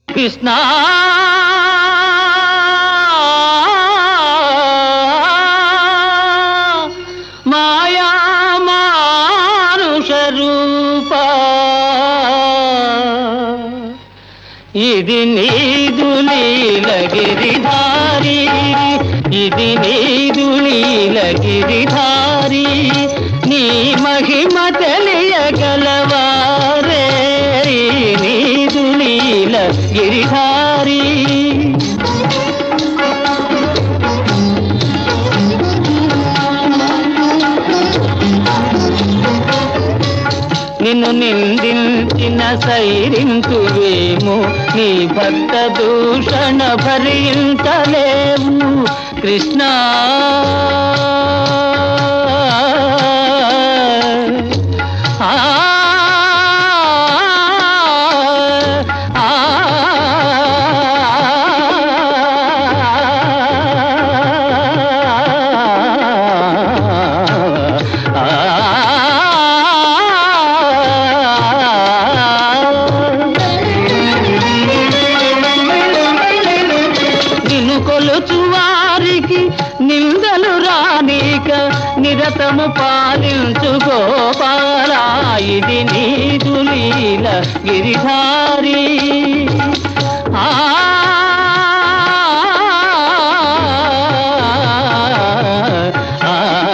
కృష్ణ మాయా మానుష రూప ఇది నీదు లీలగిరిధారి ఇది నీదు లీలగిరిధారి నీ మహిమ తెలియగలవారే ఈ నీదు లీలగిరిధారి నిన్ను నిందించిన సైరింతువేమో నీ భక్త దూషణ భరించలేవు కృష్ణ ఆ, ఆ, నిన్ను కొలుచు వారికి నిందలు రానీక నిరతము పాలించు గోపాల ఇది నీదు లీల గిరిధారి ఆ ఆ,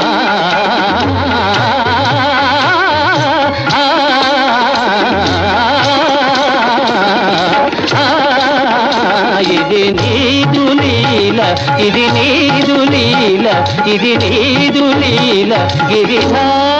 ఇది నీదు లీల ఇది నీదు లీల ఇది నీదు లీల గిరిధా